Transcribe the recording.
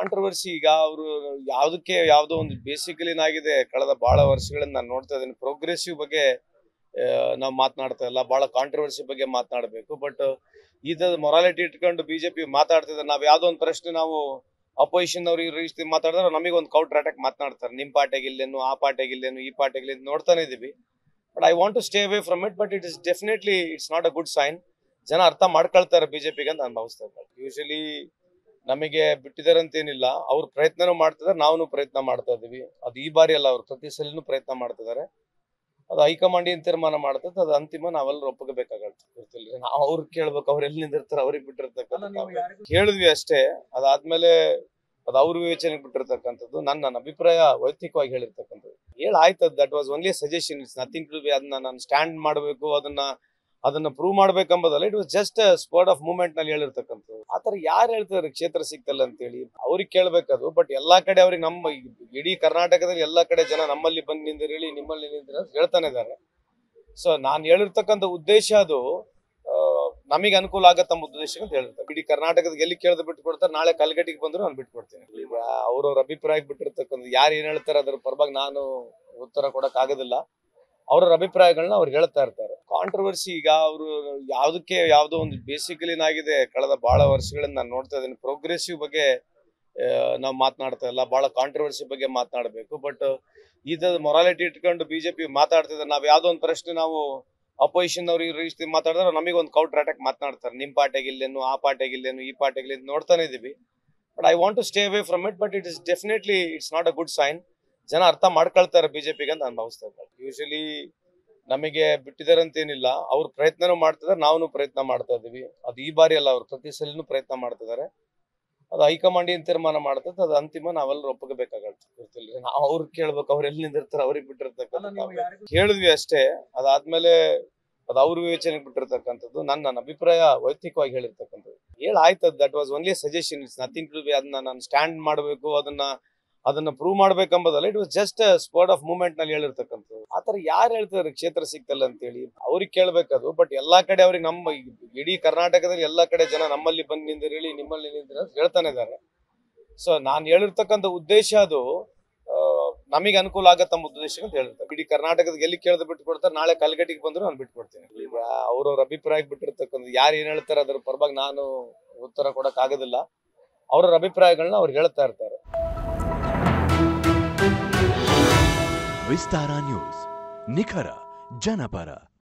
controversy ಈಗ ಅವರು ಯಾವ್ದಕ್ಕೆ ಯಾವ್ದೋ ಒಂದು ಬೇಸಿಕಲಿ ಏನಾಗಿದೆ ಕಳೆದ ಬಹಳ ವರ್ಷಗಳಿಂದ ನಾನು ನೋಡ್ತಾ ಇದ್ದೀನಿ ಪ್ರೋಗ್ರೆಸಿವ್ ಬಗ್ಗೆ ನಾವು ಮಾತನಾಡ್ತಾ ಇಲ್ಲ ಬಹಳ ಕಾಂಟ್ರವರ್ಸಿ ಬಗ್ಗೆ ಮಾತನಾಡಬೇಕು ಬಟ್ ಇದ ಮೊರಾಲಿಟಿ ಇಟ್ಕೊಂಡು ಬಿಜೆಪಿ ಮಾತಾಡ್ತಿದ್ದಾರೆ ನಾವ್ ಯಾವ್ದೋ ಒಂದು ಪ್ರಶ್ನೆ ನಾವು ಅಪೋಸಿಷನ್ ಅವ್ರಿಗೆ ರೀತಿ ಮಾತಾಡಿದ್ರೆ ನಮಗೆ ಒಂದು ಕೌಂಟರ್ ಅಟ್ಯಾಕ್ ಮಾತನಾಡ್ತಾರೆ ನಿಮ್ ಪಾರ್ಟಿಗೆ ಇಲ್ಲೇನು ಆ ಪಾರ್ಟಿಗೆ ಇಲ್ಲೇನು ಈ ಪಾರ್ಟಿಗೆ ಇಲ್ಲೇನು ನೋಡ್ತಾನೆ ಇದೀವಿ but I want to stay away from it but it is definitely it's not a good sign ಜನ ಅರ್ಥ ಮಾಡ್ಕೊಳ್ತಾರೆ ಬಿಜೆಪಿಗೆ ಅಂತ ನಾನು ಭಾವಿಸ್ತಾ ಇದ್ದಾರೆ ಯೂಶಲಿ ನಮಗೆ ಬಿಟ್ಟಿದ್ದಾರೆ ಅಂತೇನಿಲ್ಲ ಅವ್ರು ಪ್ರಯತ್ನನೂ ಮಾಡ್ತಿದ್ದಾರೆ ನಾವು ಪ್ರಯತ್ನ ಮಾಡ್ತಾ ಇದೀವಿ ಅದು ಈ ಬಾರಿ ಅಲ್ಲ ಅವ್ರು ಪ್ರತಿ ಸಲಿನೂ ಪ್ರಯತ್ನ ಮಾಡ್ತಿದ್ದಾರೆ ಅದು ಹೈಕಮಾಂಡ್ ಏನ್ ತೀರ್ಮಾನ ಮಾಡ್ತದೆ ಅದು ಅಂತಿಮ ನಾವೆಲ್ಲರೂ ಒಪ್ಪಬೇಕಾಗತ್ತೆ ಗೊತ್ತಿಲ್ಲ ನಾವು ಅವ್ರು ಕೇಳ್ಬೇಕು ಅವ್ರು ಎಲ್ಲಿ ನಿಂದಿರ್ತಾರೆ ಅವ್ರಿಗೆ ಬಿಟ್ಟಿರ್ತಕ್ಕಂಥ ಹೇಳಿದ್ವಿ ಅಷ್ಟೇ ಅದಾದ್ಮೇಲೆ ಅದು ಅವ್ರ ವಿವೇಚನೆಗೆ ಬಿಟ್ಟಿರ್ತಕ್ಕಂಥದ್ದು ನನ್ನ ನನ್ನ ಅಭಿಪ್ರಾಯ ವೈಯಕ್ತಿಕವಾಗಿ ಹೇಳಿರ್ತಕ್ಕಂಥದ್ದು ಹೇಳ ಆಯ್ತು that was only suggestion it's nothing to be ಅದನ್ನ ನಾನು ಸ್ಟ್ಯಾಂಡ್ ಮಾಡಬೇಕು ಅದನ್ನ ಅದನ್ನ ಪ್ರೂವ್ ಮಾಡ್ಬೇಕಂಬುದಲ್ಲ it was just sport of movement ನಲ್ಲಿ ಹೇಳಿರ್ತಕ್ಕಂಥದ್ದು ಆತರ ಯಾರು ಹೇಳ್ತಾರೆ ಕ್ಷೇತ್ರ ಸಿಕ್ತಲ್ಲ ಅಂತೇಳಿ ಅವ್ರಿಗೆ ಕೇಳ್ಬೇಕದು ಬಟ್ ಎಲ್ಲಾ ಕಡೆ ಅವ್ರಿಗೆ ನಮ್ಮ ಇಡೀ ಕರ್ನಾಟಕದಲ್ಲಿ ಎಲ್ಲಾ ಕಡೆ ಜನ ನಮ್ಮಲ್ಲಿ ಬಂದು ನಿಂದಿರಿ ಹೇಳಿ ನಿಮ್ಮಲ್ಲಿ ನಿಂದಿರಿ ಅಂತ ಹೇಳ್ತಾನೆ ಇದ್ದಾರೆ ಸೊ ನಾನು ಹೇಳಿರ್ತಕ್ಕಂಥ ಉದ್ದೇಶ ಅದು ನಮಗೆ ಅನುಕೂಲ ಆಗತ್ತ ಎಂಬ ಉದ್ದೇಶ ಅಂತ ಹೇಳಿರ್ತಾರೆ ಇಡೀ ಕರ್ನಾಟಕದ ಎಲ್ಲಿ ಕೇಳ್ದು ಬಿಟ್ಟು ಕೊಡ್ತಾರೆ ನಾಳೆ ಕಲ್ಗಟ್ಟಿಗೆ ಬಂದ್ರು ನಾನು ಬಿಟ್ಕೊಡ್ತೀನಿ ಈಗ ಅವ್ರವ್ರ ಅಭಿಪ್ರಾಯಕ್ಕೆ ಬಿಟ್ಟಿರ್ತಕ್ಕಂಥ ಯಾರು ಏನ್ ಹೇಳ್ತಾರೆ ಅದ್ರ ಪರವಾಗಿ ನಾನು ಉತ್ತರ ಕೊಡಕ್ ಆಗೋದಿಲ್ಲ ಅವ್ರವ್ರ ಅಭಿಪ್ರಾಯಗಳನ್ನ ಅವ್ರು ಹೇಳ್ತಾ ಇರ್ತಾರೆ ಕಾಂಟ್ರವರ್ಸಿ ಈಗ ಅವರು ಯಾವ್ದಕ್ಕೆ ಯಾವ್ದೋ ಒಂದು ಬೇಸಿಕಲಿ ಏನಾಗಿದೆ ಕಳೆದ ಬಹಳ ವರ್ಷಗಳಿಂದ ನಾನು ನೋಡ್ತಾ ಇದ್ದೀನಿ ಪ್ರೋಗ್ರೆಸಿವ್ ಬಗ್ಗೆ ನಾವು ಮಾತನಾಡ್ತಾ ಇಲ್ಲ ಬಹಳ ಕಾಂಟ್ರವರ್ಸಿ ಬಗ್ಗೆ ಮಾತನಾಡಬೇಕು ಬಟ್ ಇದ ಮೊರಾಲಿಟಿ ಇಟ್ಕೊಂಡು ಬಿಜೆಪಿ ಮಾತಾಡ್ತಿದ್ದಾರೆ ನಾವ್ ಯಾವ್ದೋ ಒಂದು ಪ್ರಶ್ನೆ ನಾವು ಅಪೋಸಿಷನ್ ಅವ್ರಿಗೆ ರೀತಿ ಮಾತಾಡಿದ್ರೆ ನಮಗೆ ಒಂದು ಕೌಂಟರ್ ಅಟ್ಯಾಕ್ ಮಾತನಾಡ್ತಾರೆ ನಿಮ್ ಪಾರ್ಟಿಗೆ ಇಲ್ಲೇನು ಆ ಪಾರ್ಟಿಗೆ ಇಲ್ಲೇನು ಈ ಪಾರ್ಟಿಗೆ ಇಲ್ಲೇನು ನೋಡ್ತಾನೆ ಇದೀವಿ but I want to stay away from it but it is definitely it's not a good sign ಜನ ಅರ್ಥ ಮಾಡ್ಕೊಳ್ತಾರೆ ಬಿಜೆಪಿಗೆ ಅಂತ ನಾನು ಭಾವಿಸ್ತಾ ಇದ್ದಾರೆ ಯೂಶಲಿ ನಮಗೆ ಬಿಟ್ಟಿದ್ದಾರೆ ಅಂತೇನಿಲ್ಲ ಅವ್ರು ಪ್ರಯತ್ನನೂ ಮಾಡ್ತಿದ್ದಾರೆ ನಾವು ಪ್ರಯತ್ನ ಮಾಡ್ತಾ ಇದೀವಿ ಅದು ಈ ಬಾರಿ ಅಲ್ಲ ಅವ್ರು ಪ್ರತಿ ಸಲಿನೂ ಪ್ರಯತ್ನ ಮಾಡ್ತಿದ್ದಾರೆ ಅದು ಹೈಕಮಾಂಡ್ ಏನ್ ತೀರ್ಮಾನ ಮಾಡ್ತದೆ ಅದು ಅಂತಿಮ ನಾವೆಲ್ಲರೂ ಒಪ್ಪಬೇಕಾಗತ್ತೆ ಗೊತ್ತಿಲ್ಲ ನಾವು ಅವ್ರು ಕೇಳ್ಬೇಕು ಅವ್ರು ಎಲ್ಲಿ ನಿಂದಿರ್ತಾರೆ ಅವ್ರಿಗೆ ಬಿಟ್ಟಿರ್ತಕ್ಕಂಥ ಹೇಳಿದ್ವಿ ಅಷ್ಟೇ ಅದಾದ್ಮೇಲೆ ಅದು ಅವ್ರ ವಿವೇಚನೆಗೆ ಬಿಟ್ಟಿರ್ತಕ್ಕಂಥದ್ದು ನನ್ನ ನನ್ನ ಅಭಿಪ್ರಾಯ ವೈಯಕ್ತಿಕವಾಗಿ ಹೇಳಿರ್ತಕ್ಕಂಥದ್ದು ಹೇಳ ಆಯ್ತು that was only suggestion it's nothing to be ಅದನ್ನ ನಾನು ಸ್ಟ್ಯಾಂಡ್ ಮಾಡಬೇಕು ಅದನ್ನ ಅದನ್ನ ಪ್ರೂವ್ ಮಾಡ್ಬೇಕಂಬುದಲ್ಲ it was just sport of movement ನಲ್ಲಿ ಹೇಳಿರ್ತಕ್ಕಂಥದ್ದು ಆತರ ಯಾರು ಹೇಳ್ತಾರೆ ಕ್ಷೇತ್ರ ಸಿಕ್ತಲ್ಲ ಅಂತೇಳಿ ಅವ್ರಿಗೆ ಕೇಳ್ಬೇಕದು ಬಟ್ ಎಲ್ಲಾ ಕಡೆ ಅವ್ರಿಗೆ ನಮ್ಮ ಇಡೀ ಕರ್ನಾಟಕದಲ್ಲಿ ಎಲ್ಲಾ ಕಡೆ ಜನ ನಮ್ಮಲ್ಲಿ ಬಂದು ನಿಂದಿರಿ ಹೇಳಿ ನಿಮ್ಮಲ್ಲಿ ನಿಂದಿರಿ ಅಂತ ಹೇಳ್ತಾನೆ ಇದ್ದಾರೆ ಸೊ ನಾನು ಹೇಳಿರ್ತಕ್ಕಂಥ ಉದ್ದೇಶ ಅದು ನಮಗೆ ಅನುಕೂಲ ಆಗತ್ತ ಎಂಬ ಉದ್ದೇಶ ಅಂತ ಹೇಳಿರ್ತಾರೆ ಇಡೀ ಕರ್ನಾಟಕದ ಎಲ್ಲಿ ಕೇಳ್ದು ಬಿಟ್ಟು ಕೊಡ್ತಾರೆ ನಾಳೆ ಕಲ್ಗಟ್ಟಿಗೆ ಬಂದ್ರು ನಾನು ಬಿಟ್ಕೊಡ್ತೀನಿ ಈಗ ಅವ್ರವ್ರ ಅಭಿಪ್ರಾಯಕ್ಕೆ ಬಿಟ್ಟಿರ್ತಕ್ಕಂಥ ಯಾರು ಏನ್ ಹೇಳ್ತಾರೆ ಅದ್ರ ಪರವಾಗಿ ನಾನು ಉತ್ತರ ಕೊಡಕ್ ಆಗೋದಿಲ್ಲ ಅವ್ರವ್ರ ಅಭಿಪ್ರಾಯಗಳನ್ನ ಅವ್ರು ಹೇಳ್ತಾ ಇರ್ತಾರೆ ವಿಸ್ತಾರ ನ್ಯೂಸ್ ನಿಖರ ಜನಪರ